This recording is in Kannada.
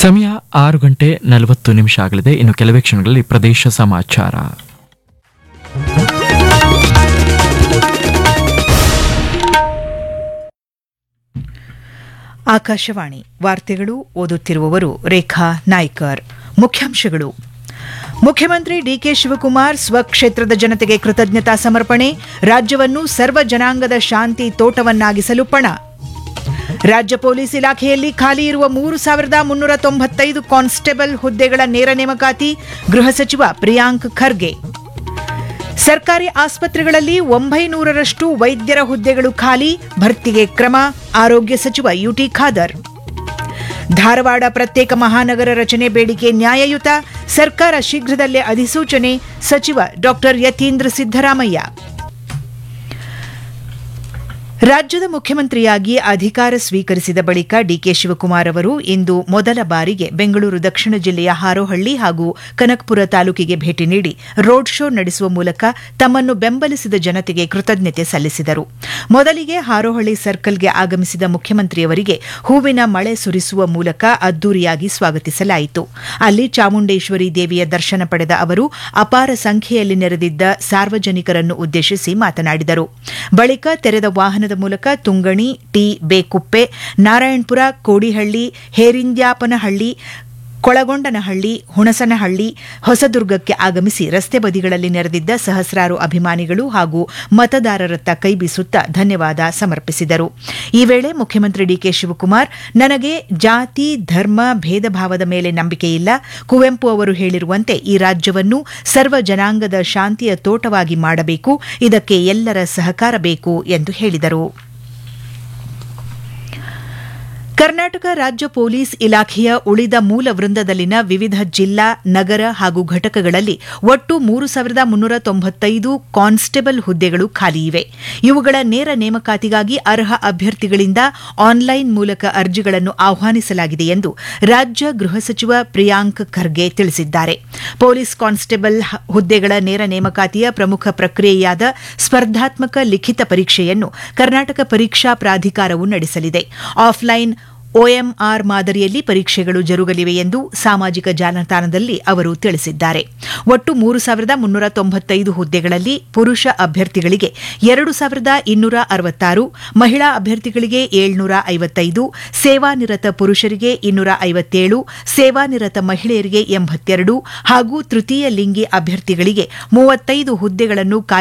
ಸಮಯ ಆರು ಗಂಟೆ ನಲವತ್ತು ನಿಮಿಷ ಆಗಲಿದೆ ಇನ್ನು ಕೆಲವೇ ಕ್ಷಣಗಳಲ್ಲಿ ಪ್ರದೇಶ ಸಮಾಚಾರ ಆಕಾಶವಾಣಿ ವಾರ್ತೆಗಳು ಓದುತ್ತಿರುವವರು ರೇಖಾ ನಾಯ್ಕರ್ ಮುಖ್ಯಾಂಶಗಳು ಮುಖ್ಯಮಂತ್ರಿ ಡಿಕೆ ಶಿವಕುಮಾರ್ ಸ್ವಕ್ಷೇತ್ರದ ಜನತೆಗೆ ಕೃತಜ್ಞತಾ ಸಮರ್ಪಣೆ ರಾಜ್ಯವನ್ನು ಸರ್ವ ಜನಾಂಗದ ಶಾಂತಿ ತೋಟವನ್ನಾಗಿಸಲು ಪಣ ರಾಜ್ಯ ಪೊಲೀಸ್ ಇಲಾಖೆಯಲ್ಲಿ ಖಾಲಿ ಇರುವ ಮೂರು ಸಾವಿರದ ಮುನ್ನೂರ ತೊಂಬತ್ತೈದು ಕಾನ್ಸ್ಟೇಬಲ್ ಹುದ್ದೆಗಳ ನೇರ ನೇಮಕಾತಿ ಗೃಹ ಸಚಿವ ಪ್ರಿಯಾಂಕ್ ಖರ್ಗೆ ಸರ್ಕಾರಿ ಆಸ್ಪತ್ರೆಗಳಲ್ಲಿ ಒಂಬೈನೂರರಷ್ಟು ವೈದ್ಯರ ಹುದ್ದೆಗಳು ಖಾಲಿ ಭರ್ತಿಗೆ ಕ್ರಮ ಆರೋಗ್ಯ ಸಚಿವ ಯುಟಿ ಖಾದರ್ ಧಾರವಾಡ ಪ್ರತ್ಯೇಕ ಮಹಾನಗರ ರಚನೆ ಬೇಡಿಕೆ ನ್ಯಾಯಯುತ ಸರ್ಕಾರ ಶೀಘ್ರದಲ್ಲೇ ಅಧಿಸೂಚನೆ ಸಚಿವ ಡಾಕ್ಟರ್ ಯತೀಂದ್ರ ಸಿದ್ದರಾಮಯ್ಯ ರಾಜ್ಯದ ಮುಖ್ಯಮಂತ್ರಿಯಾಗಿ ಅಧಿಕಾರ ಸ್ವೀಕರಿಸಿದ ಬಳಿಕ ಡಿಕೆ ಶಿವಕುಮಾರ್ ಅವರು ಇಂದು ಮೊದಲ ಬಾರಿಗೆ ಬೆಂಗಳೂರು ದಕ್ಷಿಣ ಜಿಲ್ಲೆಯ ಹಾರೋಹಳ್ಳಿ ಹಾಗೂ ಕನಕಪುರ ತಾಲೂಕಿಗೆ ಭೇಟಿ ನೀಡಿ ರೋಡ್ ಶೋ ನಡೆಸುವ ಮೂಲಕ ತಮ್ಮನ್ನು ಬೆಂಬಲಿಸಿದ ಜನತೆಗೆ ಕೃತಜ್ಞತೆ ಸಲ್ಲಿಸಿದರು ಮೊದಲಿಗೆ ಹಾರೋಹಳ್ಳಿ ಸರ್ಕಲ್ಗೆ ಆಗಮಿಸಿದ ಮುಖ್ಯಮಂತ್ರಿಯವರಿಗೆ ಹೂವಿನ ಮಳೆ ಸುರಿಸುವ ಮೂಲಕ ಅದ್ದೂರಿಯಾಗಿ ಸ್ವಾಗತಿಸಲಾಯಿತು ಅಲ್ಲಿ ಚಾಮುಂಡೇಶ್ವರಿ ದೇವಿಯ ದರ್ಶನ ಪಡೆದ ಅವರು ಅಪಾರ ಸಂಖ್ಯೆಯಲ್ಲಿ ನೆರೆದಿದ್ದ ಸಾರ್ವಜನಿಕರನ್ನು ಉದ್ದೇಶಿಸಿ ಮಾತನಾಡಿದರು ಬಳಿಕ ತೆರೆದ ವಾಹನದ ಮೂಲಕ ತುಂಗಣಿ ಟಿ ಬೇಕುಪ್ಪೆ ನಾರಾಯಣಪುರ ಕೋಡಿಹಳ್ಳಿ ಹೇರಿಂದ್ಯಾಪನಹಳ್ಳಿ ಕೊಳಗೊಂಡನಹಳ್ಳಿ ಹುಣಸನಹಳ್ಳಿ ಹೊಸದುರ್ಗಕ್ಕೆ ಆಗಮಿಸಿ ರಸ್ತೆ ಬದಿಗಳಲ್ಲಿ ನೆರೆದಿದ್ದ ಸಹಸ್ರಾರು ಅಭಿಮಾನಿಗಳು ಹಾಗೂ ಮತದಾರರತ್ತ ಕೈಬೀಸುತ್ತಾ ಧನ್ಯವಾದ ಸಮರ್ಪಿಸಿದರು ಈ ವೇಳೆ ಮುಖ್ಯಮಂತ್ರಿ ಡಿಕೆ ಶಿವಕುಮಾರ್ ನನಗೆ ಜಾತಿ ಧರ್ಮ ಭೇದ ಭಾವದ ಮೇಲೆ ನಂಬಿಕೆಯಿಲ್ಲ ಕುವೆಂಪು ಅವರು ಹೇಳಿರುವಂತೆ ಈ ರಾಜ್ಯವನ್ನು ಸರ್ವ ಜನಾಂಗದ ಶಾಂತಿಯ ತೋಟವಾಗಿ ಮಾಡಬೇಕು ಇದಕ್ಕೆ ಎಲ್ಲರ ಸಹಕಾರ ಬೇಕು ಎಂದು ಹೇಳಿದರು ಕರ್ನಾಟಕ ರಾಜ್ಯ ಪೊಲೀಸ್ ಇಲಾಖೆಯ ಉಳಿದ ಮೂಲ ವೃಂದದಲ್ಲಿನ ವಿವಿಧ ಜಿಲ್ಲಾ ನಗರ ಹಾಗೂ ಘಟಕಗಳಲ್ಲಿ ಒಟ್ಟು ಮೂರು ಸಾವಿರದ ಮುನ್ನೂರ ತೊಂಬತ್ತೈದು ಕಾನ್ಸ್ಟೇಬಲ್ ಹುದ್ದೆಗಳು ಖಾಲಿ ಇವೆ ಇವುಗಳ ನೇರ ನೇಮಕಾತಿಗಾಗಿ ಅರ್ಹ ಅಭ್ಯರ್ಥಿಗಳಿಂದ ಆನ್ಲೈನ್ ಮೂಲಕ ಅರ್ಜಿಗಳನ್ನು ಆಹ್ವಾನಿಸಲಾಗಿದೆ ಎಂದು ರಾಜ್ಯ ಗೃಹ ಸಚಿವ ಪ್ರಿಯಾಂಕ್ ಖರ್ಗೆ ತಿಳಿಸಿದ್ದಾರೆ ಪೊಲೀಸ್ ಕಾನ್ಸ್ಟೇಬಲ್ ಹುದ್ದೆಗಳ ನೇರ ನೇಮಕಾತಿಯ ಪ್ರಮುಖ ಪ್ರಕ್ರಿಯೆಯಾದ ಸ್ಪರ್ಧಾತ್ಮಕ ಲಿಖಿತ ಪರೀಕ್ಷೆಯನ್ನು ಕರ್ನಾಟಕ ಪರೀಕ್ಷಾ ಪ್ರಾಧಿಕಾರವು ನಡೆಸಲಿದೆ ಆಫ್ಲೈನ್ ಒಎಂಆರ್ ಮಾದರಿಯಲ್ಲಿ ಪರೀಕ್ಷೆಗಳು ಜರುಗಲಿವೆ ಎಂದು ಸಾಮಾಜಿಕ ಜಾಲತಾಣದಲ್ಲಿ ಅವರು ತಿಳಿಸಿದ್ದಾರೆ ಒಟ್ಟು ಮೂರು ಸಾವಿರದ ಮುನ್ನೂರ ತೊಂಬತ್ತೈದು ಹುದ್ದೆಗಳಲ್ಲಿ ಪುರುಷ ಅಭ್ಯರ್ಥಿಗಳಿಗೆ ಎರಡು ಸಾವಿರದ ಇನ್ನೂರ ಅರವತ್ತಾರು ಮಹಿಳಾ ಅಭ್ಯರ್ಥಿಗಳಿಗೆ ಏಳ್ನೂರ ಐವತ್ತೈದು ಸೇವಾನಿರತ ಪುರುಷರಿಗೆ ಇನ್ನೂರ ಐವತ್ತೇಳು ಸೇವಾನಿರತ ಮಹಿಳೆಯರಿಗೆ ಎಂಬತ್ತೆರಡು ಹಾಗೂ ತೃತೀಯ ಲಿಂಗಿ ಅಭ್ಯರ್ಥಿಗಳಿಗೆ ಮೂವತ್ತೈದು ಹುದ್ದೆಗಳನ್ನು